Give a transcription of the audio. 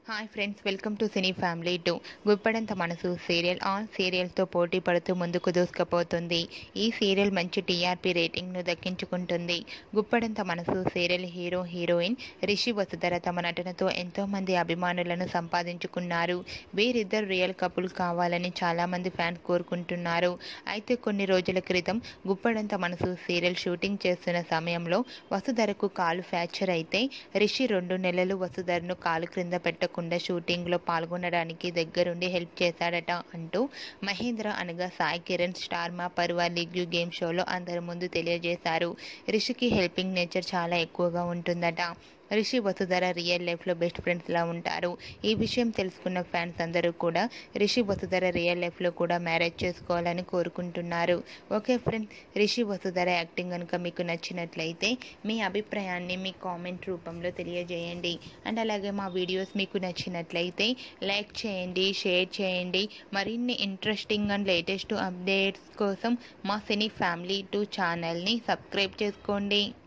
hi friends welcome to cine family to Guppedantha మనసు serial on సీరియల్తో పోటీ పడుతూ ముందుకు దూసుకుపోతుంది ఈ సీరియల్ మంచి టీఆర్పీ రేటింగ్ను దక్కించుకుంటుంది గుప్పడంత మనసు serial hero heroine Rishi Vasudhara తమ నటనతో ఎంతోమంది అభిమానులను సంపాదించుకున్నారు వీరిద్దరు రియల్ కపుల్ కావాలని చాలామంది ఫ్యాన్స్ కోరుకుంటున్నారు అయితే కొన్ని రోజుల క్రితం గుప్పడంత మనసు సీరియల్ షూటింగ్ చేస్తున్న సమయంలో వసుధరకు కాలు ఫ్రాక్చర్ అయితే రిషి రెండు నెలలు వసుధరను కాలు క్రింద పెట్టకుండా షూటింగ్లో పాల్గొనడానికి దగ్గరుండి హెల్ప్ చేశాడట అంటూ మహేంద్ర అనగా సాయి కిరణ్ స్టార్ మా పరువా లీగ్ గేమ్ షోలో అందరి ముందు తెలియజేశారు రిషికి హెల్పింగ్ నేచర్ చాలా ఎక్కువగా ఉంటుందట రిషి వసుధర రియల్ లైఫ్లో బెస్ట్ ఫ్రెండ్స్లా ఉంటారు ఈ విషయం తెలుసుకున్న ఫ్యాన్స్ అందరూ కూడా రిషి వసుధర రియల్ లైఫ్లో కూడా మ్యారేజ్ చేసుకోవాలని కోరుకుంటున్నారు okay friends Rishi Vasudhara acting కనుక మీకు నచ్చినట్లయితే మీ అభిప్రాయాన్ని మీ కామెంట్ రూపంలో తెలియజేయండి అండ్ అలాగే మా వీడియోస్ మీకు నచ్చినట్లయితే లైక్ చేయండి షేర్ చేయండి మరిన్ని ఇంట్రెస్టింగ్ అండ్ లేటెస్ట్ అప్డేట్స్ కోసం మా సినీ ఫ్యామిలీ టూ ఛానల్ని సబ్స్క్రైబ్ చేసుకోండి